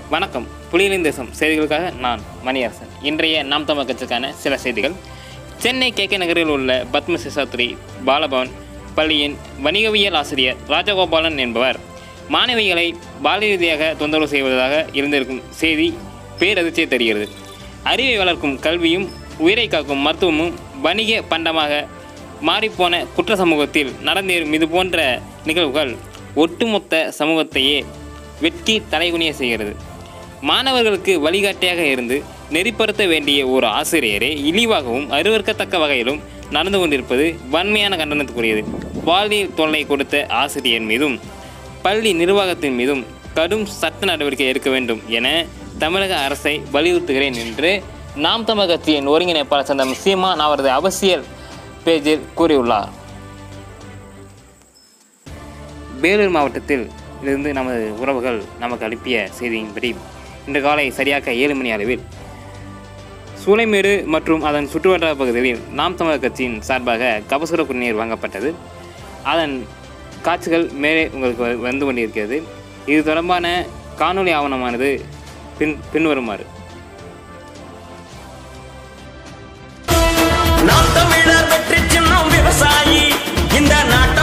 வணக்கம் புலிகளின் தேசம் செய்திகளுக்காக நான் மணியரசன் இன்றைய நாம் தமிழ் கட்சிக்கான சில செய்திகள் சென்னை கே கே நகரில் உள்ள பத்ம சிசாத்ரி பாலபவன் பள்ளியின் வணிகவியல் ஆசிரியர் ராஜகோபாலன் என்பவர் மாணவிகளை பால ரீதியாக தொந்தரவு செய்வதாக இருந்திருக்கும் செய்தி பேரதிர்ச்சியை தருகிறது அறிவை வளர்க்கும் கல்வியும் உயிரை காக்கும் மருத்துவமும் வணிக பண்டமாக மாறிப்போன குற்ற சமூகத்தில் நடந்தேறும் இது போன்ற நிகழ்வுகள் ஒட்டுமொத்த சமூகத்தையே வெட்டி தலைகுனிய செய்கிறது மாணவர்களுக்கு வழிகாட்டியாக இருந்து நெறிப்படுத்த வேண்டிய ஒரு ஆசிரியரே இழிவாகவும் அருவருக்கத்தக்க வகையிலும் நடந்து கொண்டிருப்பது வன்மையான கண்டனத்துக்குரியது பாலியல் தொல்லை கொடுத்த ஆசிரியர் மீதும் பள்ளி நிர்வாகத்தின் மீதும் கடும் சட்ட நடவடிக்கை எடுக்க வேண்டும் என தமிழக அரசை வலியுறுத்துகிறேன் என்று நாம் தமிழ் கட்சியின் ஒருங்கிணைப்பாளர் சந்தம் சீமான் அவரது அவசியல் பேஜில் கூறியுள்ளார் வேலூர் மாவட்டத்தில் இருந்து நமது உறவுகள் நமக்கு அனுப்பிய செய்தியின்படி இன்று காலை சரியாக ஏழு மணி அளவில் சூளைமேடு மற்றும் அதன் சுற்றுவட்டார பகுதிகளில் நாம் தமிழர் கட்சியின் சார்பாக கபசுர குடிநீர் வாங்கப்பட்டது அதன் காட்சிகள் மேலே உங்களுக்கு வ- வந்து கொண்டிருக்கிறது இது தொடர்பான காணொளி ஆவணமானது பின் பின்வருமாறு நாம் தமிழர் வெற்றி சின்னம் விவசாயி இந்த நாட்டு